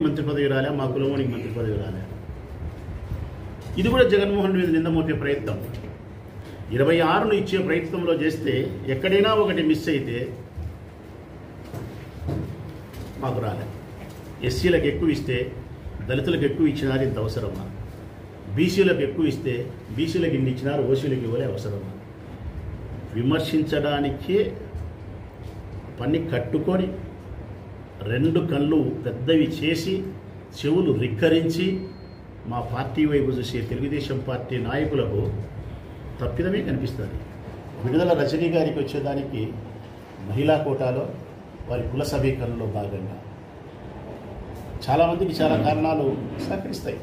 మంత్రి పదవి రాలే మా కులమోనికి మంత్రి పదవి రాలే ఇది కూడా జగన్మోహన్ రెడ్డి మీద నింద మోపే ప్రయత్నం ఇరవై ఆరును ఇచ్చే ప్రయత్నంలో చేస్తే ఎక్కడైనా ఒకటి మిస్ అయితే మాకు రాలే ఎస్సీలకు ఎక్కువ ఇస్తే దళితులకు ఎక్కువ ఇచ్చినారు ఇంత అవసరమా బీసీలకు ఎక్కువ ఇస్తే బీసీలకు ఇన్ని ఇచ్చినారు ఓసీలకు ఇవ్వలే అవసరమా విమర్శించడానికే పని కట్టుకొని రెండు కళ్ళు పెద్దవి చేసి చెవులు రిక్కరించి మా పార్టీ వైపు చూసే తెలుగుదేశం పార్టీ నాయకులకు తప్పిదమే కనిపిస్తుంది విడుదల రజనీ గారికి వచ్చేదానికి మహిళా కోటాలో వారి కుల సమీకరణలో భాగంగా చాలామందికి చాలా కారణాలు సహకరిస్తాయి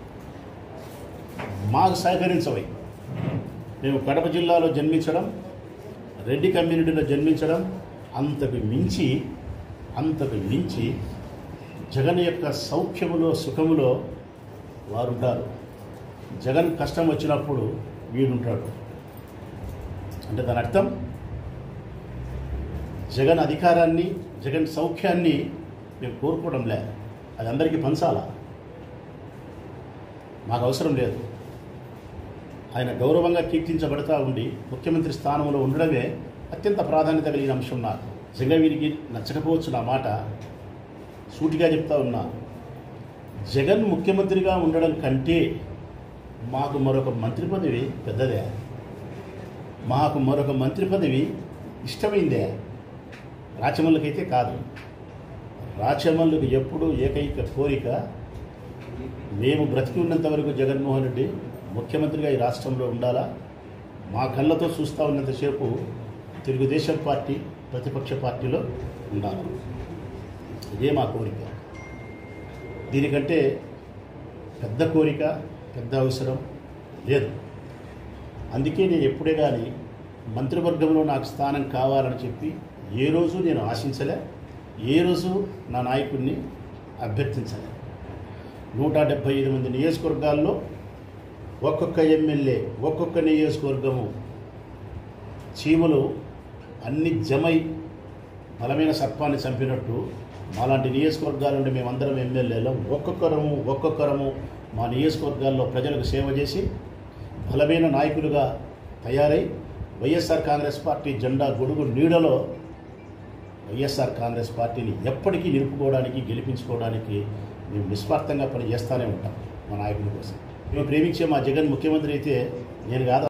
మాకు సహకరించవై మేము కడప జిల్లాలో జన్మించడం రెడ్డి కమ్యూనిటీలో జన్మించడం అంతకు మించి అంతకు మించి జగన్ యొక్క సౌఖ్యములో సుఖములో వారు ఉంటారు జగన్ కష్టం వచ్చినప్పుడు వీడుంటాడు అంటే దాని అర్థం జగన్ అధికారాన్ని జగన్ సౌఖ్యాన్ని మేము కోరుకోవడంలే అది అందరికీ పంచాలా మాకు అవసరం లేదు ఆయన గౌరవంగా కీర్తించబడతా ఉండి ముఖ్యమంత్రి స్థానంలో ఉండడమే అత్యంత ప్రాధాన్యత కలిగిన అంశం నాకు నిజంగా వీరికి నచ్చకపోవచ్చు నా మాట సూటిగా చెప్తా ఉన్నా జగన్ ముఖ్యమంత్రిగా ఉండడం కంటే మాకు మరొక మంత్రి పదవి పెద్దదే మాకు మరొక మంత్రి పదవి ఇష్టమైందే రాచమల్లుకైతే కాదు రాచమల్లుకు ఎప్పుడూ ఏకైక కోరిక మేము బ్రతికి ఉన్నంత వరకు జగన్మోహన్ రెడ్డి ముఖ్యమంత్రిగా ఈ రాష్ట్రంలో ఉండాలా మా కళ్ళతో చూస్తూ ఉన్నంతసేపు తెలుగుదేశం పార్టీ ప్రతిపక్ష పార్టీలో ఉండాలి ఇదే మా కోరిక దీనికంటే పెద్ద కోరిక పెద్ద అవసరం లేదు అందుకే నేను ఎప్పుడే కానీ మంత్రివర్గంలో నాకు స్థానం కావాలని చెప్పి ఏ రోజు నేను ఆశించలే ఏ రోజు నా నాయకుడిని అభ్యర్థించలే నూట డెబ్భై ఐదు మంది నియోజకవర్గాల్లో ఒక్కొక్క ఎమ్మెల్యే ఒక్కొక్క నియోజకవర్గము చీమలు అన్ని జమై బలమైన సర్పాన్ని చంపినట్టు మాలాంటి నియోజకవర్గాల నుండి మేమందరం ఎమ్మెల్యేలు ఒక్కొక్కరము ఒక్కొక్కరము మా నియోజకవర్గాల్లో ప్రజలకు సేవ చేసి బలమైన నాయకులుగా తయారై వైఎస్ఆర్ కాంగ్రెస్ పార్టీ జెండా గొడుగు నీడలో వైఎస్ఆర్ కాంగ్రెస్ పార్టీని ఎప్పటికీ నిలుపుకోవడానికి గెలిపించుకోవడానికి మేము నిస్వార్థంగా పని చేస్తూనే ఉంటాం మా నాయకుడి కోసం మేము ప్రేమించే మా జగన్ ముఖ్యమంత్రి అయితే నేను కాదు